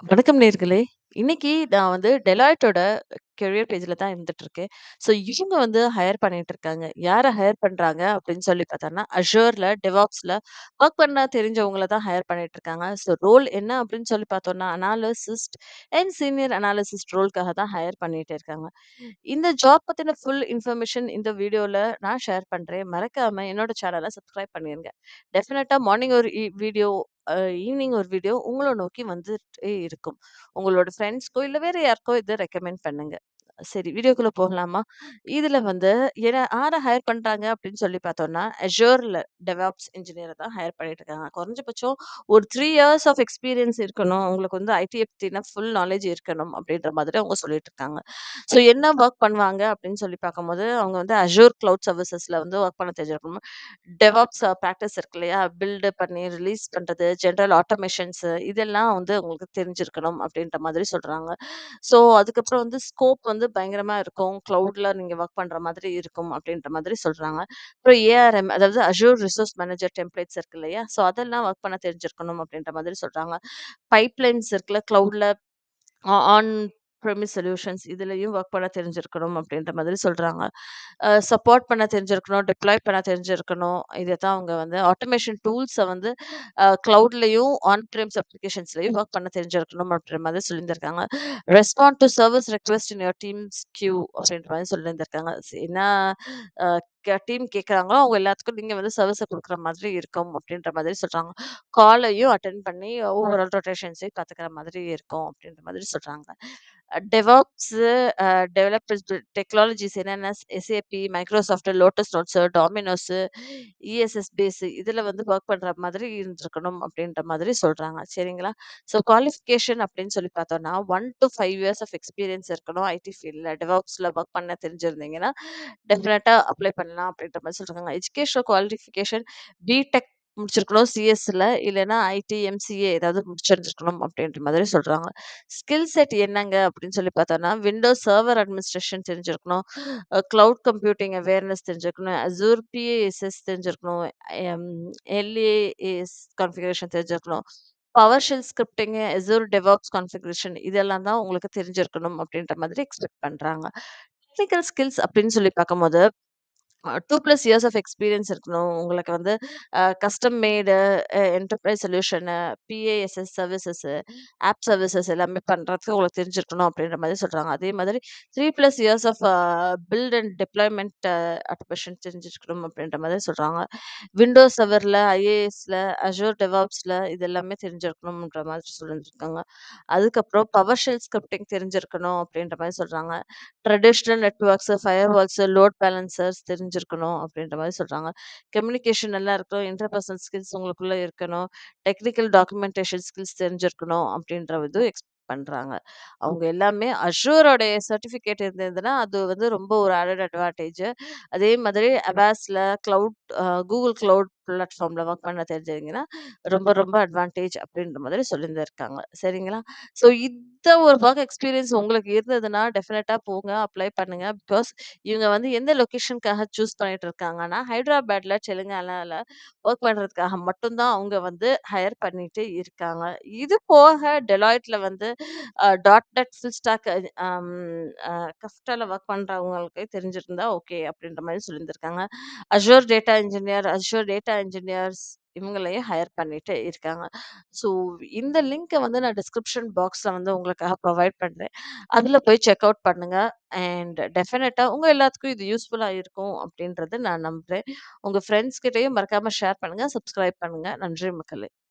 வணக்கம் நேர்களே! இன்னைக்கு நான் வந்து டெலாய்ட்டோட கரியர் பேஜ்ல தான் இருந்துட்டுருக்கேன். ஸோ இவங்க வந்து ஹையர் பண்ணிட்டு இருக்காங்க. யார ஹையர் பண்றாங்க அப்படின்னு சொல்லி பார்த்தோம்னா, அஷூர்ல, டெவாப்ஸ்ல வொர்க் பண்ண தெரிஞ்சவங்கள தான் ஹையர் பண்ணிட்டு இருக்காங்க. ஸோ ரோல் என்ன அப்படின்னு சொல்லி பார்த்தோம்னா, அனாலிசிஸ்ட் அண்ட் சீனியர் அனாலிசிஸ்ட் ரோல்க்காக தான் ஹையர் பண்ணிட்டு இருக்காங்க. இந்த ஜாப் பத்தின ஃபுல் இன்ஃபர்மேஷன் இந்த வீடியோல நான் ஷேர் பண்றேன். மறக்காம என்னோட சேனல சப்ஸ்கிரைப் பண்ணிருங்க. டெஃபினட்டா மார்னிங் ஒரு இ வீடியோ, அ ஈவினிங் ஒரு வீடியோ உங்கள நோக்கி வந்துட்டே இருக்கும். உங்களோட ஃப்ரெண்ட்ஸ்க்கோ, இல்ல வேற யாருக்கோ இத ரெக்கமெண்ட் பண்ணுங்க. சரி வீடியோக்குள்ள போகலாமா? இதுல வந்து என யார ஹையர் பண்றாங்க அப்படின்னு சொல்லி பார்த்தோம்னா, அஷூர்ல டெவாப்ஸ் இன்ஜினியர தான் ஹையர் பண்ணிட்டு இருக்காங்க. குறைஞ்சபட்சம் ஒரு 3 இயர்ஸ் ஆஃப் எக்ஸ்பீரியன்ஸ் இருக்கணும். உங்களுக்கு வந்து ஐடிய பத்தின ஃபுல் நாலேட்ஜ் இருக்கணும் அப்படின்ற மாதிரி அவங்க சொல்லிட்டு இருக்காங்க. ஸோ என்ன வொர்க் பண்ணுவாங்க அப்படின்னு சொல்லி பார்க்கும்போது, அவங்க வந்து அஷூர் கிளவுட் சர்விசஸ்ல வந்து வொர்க் பண்ண தெரிஞ்சிருக்கணும். டெவாப்ஸ் பிராக்டிஸ் இருக்கு இல்லையா? பில்டு பண்ணி ரிலீஸ் பண்றது, ஜெனரல் ஆட்டோமேஷன்ஸ் இதெல்லாம் வந்து உங்களுக்கு தெரிஞ்சிருக்கணும் அப்படின்ற மாதிரி சொல்றாங்க. ஸோ அதுக்கப்புறம் வந்து ஸ்கோப் வந்து பயங்கரமா இருக்கும். கிளவுட்ல நீங்க வொர்க் பண்ற மாதிரி இருக்கும் அப்படின்ற மாதிரி சொல்றாங்க. அப்புறம் ஏஆர்எம் அதாவது அஷூர் ரிசோர்ஸ் மேனேஜர் டெம்ப்ளேட்ஸ் இருக்கு இல்லையா? ஸோ அதெல்லாம் வொர்க் பண்ண தெரிஞ்சிருக்கணும் அப்படின்ற மாதிரி சொல்றாங்க. பைப்லைன்ஸ் இருக்குல்ல கிளவுட்ல ஆ ஆன் ப்ரெமிஸ் சொல்யூஷன்ஸ் இதுலயும் வொர்க் பண்ண தெரிஞ்சிருக்கணும் அப்படின்ற மாதிரி சொல்றாங்க. அ சப்போர்ட் பண்ண தெரிஞ்சிருக்கணும், டிப்ளாய் பண்ண தெரிஞ்சிருக்கணும். இதத்தான் அவங்க வந்து ஆட்டோமேஷன் டூல்ஸ வந்து அ கிளவுட்லயும், ஆன் ப்ரெம்ஸ் அப்ளிகேஷன்ஸ்லயும் வொர்க் பண்ண தெரிஞ்சிருக்கணும் அப்படின்ற மாதிரி சொல்லியிருந்திருக்காங்க. Respond to service request in your teams queue அப்படின்ற மாதிரி சொல்லியிருந்திருக்காங்க. ஸ் என்ன அ க டீம் கேட்கறாங்களோ, அவங்க எல்லாத்துக்கும் நீங்க வந்து சர்விஸ குடுக்குற மாதிரி இருக்கும் அப்படின்ற மாதிரி சொல்றாங்க. காலையும் அட்டெண்ட் பண்ணி ஓவரால் ரொட்டேஷன்ஸையும் பார்த்துக்கிற மாதிரி இருக்கும் அப்படின்ற மாதிரி சொல்றாங்க. அ டெவாப்ஸ் அ டெவலப்பர்ஸ் டெக்னாலஜிஸ் என்னென்ன SAP, Microsoft, Lotus Notes, Dominos, ESS base இதுல வந்து வொர்க் பண்ற மாதிரி இருந்திருக்கணும் அப்படின்ற மாதிரி சொல்றாங்க. சரிங்களா? ஸோ குவாலிஃபிகேஷன் அப்படின்னு சொல்லி பார்த்தோம்னா, 1 டூ 5 இயர்ஸ் ஆஃப் எக்ஸ்பீரியன்ஸ் இருக்கணும். ஐடி ஃபீல்ட்ல டெவாப்ஸ்ல வொர்க் பண்ண தெரிஞ்சிருந்தீங்கன்னா, டெஃபினட்டா அப்ளை பண்ணலாம் அப்படின்ற மாரி சொல்றாங்க. எஜுகேஷனல் குவாலிஃபிகேஷன் பிடெக் முடிச்சிருக்கணும் சிஎஸ்ல இல்லன்னா ஐடி, எம்சிஏ ஏதாவது முடிச்சிருந்திருக்கணும் அப்படின்ற மாதிரி சொல்றாங்க. ஸ்கில் செட் என்னங்க அப்படின்னு சொல்லி பார்த்தோம்னா, விண்டோஸ் சர்வர் அட்மினிஸ்ட்ரேஷன் தெரிஞ்சிருக்கணும். அ கிளவுட் கம்ப்யூட்டிங் அவேர்னஸ் தெரிஞ்சிருக்கணும். அசூர் பிஏஎஸ்எஸ் தெரிஞ்சிருக்கணும். எம் எல்ஏஎஸ் கான்ஃபிகரேஷன் தெரிஞ்சிருக்கணும். PowerShell scripting, Azure DevOps configuration இதெல்லாம் தான் உங்களுக்கு தெரிஞ்சிருக்கணும் அப்படின்ற மாதிரி எக்ஸ்பெக்ட் பண்றாங்க. டெக்னிக்கல் ஸ்கில்ஸ் அப்படின்னு சொல்லி பார்க்கும்போது, அ 2 பிளஸ் இயர்ஸ் ஆஃப் எக்ஸ்பீரியன்ஸ் இருக்கணும். உங்களுக்கு வந்து அ custom made a enterprise solution, PaaS services, app services எல்லாமே பண்றதுக்கு உங்களுக்கு தெரிஞ்சிருக்கணும் அப்படின்ற மாதிரி சொல்றாங்க. அதே மாதிரி 3 பிளஸ் இயர்ஸ் ஆஃப் அ பில்ட் அண்ட் டிப்ளாய்மென்ட் ஆட்டோமேஷன் தெரிஞ்சிருக்கணும் அப்படின்ற மாதிரி சொல்றாங்க. விண்டோஸ் சர்வர்ல, ஐஏஎஸ்ல, அஷூர் டெவாப்ஸ்ல இது எல்லாமே தெரிஞ்சிருக்கணும்ன்ற மாதிரி சொல்லியிருக்காங்க. அதுக்கப்புறம் பவர் ஷெல் ஸ்கிரிப்டிங் தெரிஞ்சிருக்கணும் அப்படின்ற மாரி சொல்றாங்க. Traditional networks, firewalls, load balancers தெரிஞ்சிருக்கணும் அப்படின்ற மாரி சொல்றாங்க. கம்யூனிகேஷன் நல்லா இருக்கணும். இன்டர்பர்சனல் ஸ்கில்ஸ் உங்களுக்குள்ள இருக்கணும். டெக்னிக்கல் டாக்குமென்டேஷன் ஸ்கில்ஸ் தெரிஞ்சிருக்கணும் அப்படின்ற இது எக்ஸ்பெக்ட் பண்றாங்க. அவங்க எல்லாமே அஷூரோடைய சர்டிஃபிகேட் இருந்ததுன்னா, அது வந்து ரொம்ப ஒரு ஆடட் அட்வான்டேஜ். அதே மாதிரி அவாஸ்ல கிளவுட் அ கூகுள் கிளவுட் பிளாட்ஃபார்ம்ல வொர்க் பண்ண தெரிஞ்சவங்கன்னா, ரொம்ப ரொம்ப அட்வான்டேஜ் அப்படின்ற மாதிரி சொல்லியிருந்திருக்காங்க. சரிங்களா? ஸோ இந்த ஒரு வொர்க் எக்ஸ்பீரியன்ஸ் உங்களுக்கு இருந்ததுன்னா, டெஃபினட்டா போங்க. அப்ளை பண்ணுங்க. பிகாஸ் இவங்க வந்து எந்த லொகேஷனுக்காக சூஸ் பண்ணிட்டு இருக்காங்கன்னா, ஹைதராபாத்ல, தெலுங்கானால வொர்க் பண்றதுக்காக மட்டும் தான் அவங்க வந்து ஹையர் பண்ணிட்டு இருக்காங்க. இது போக டெலாய்ட்ல வந்து அ dot net full stack um uh கஃப்டால வொர்க் பண்றவங்களுக்கு தெரிஞ்சிருந்தா ஓகே அப்படின்ற மாரி சொல்லியிருந்திருக்காங்க. Azure data engineer, Azure data engineers இவங்களையும் ஹையர் பண்ணிட்டு இருக்காங்க. ஸோ இந்த லிங்க்க வந்து நான் டிஸ்கிரிப்ஷன் பாக்ஸ்ல வந்து உங்களுக்காக ப்ரொவைட் பண்றேன். அதுல போய் செக் அவுட் பண்ணுங்க. அண்ட் டெஃபினட்டா உங்க எல்லாத்துக்கும் இது யூஸ்ஃபுல்லா இருக்கும் அப்படின்றத நான் நம்புறேன். உங்க ஃப்ரெண்ட்ஸ் கிட்டயும் மறக்காம ஷேர் பண்ணுங்க. சப்ஸ்கிரைப் பண்ணுங்க. நன்றி மக்களே!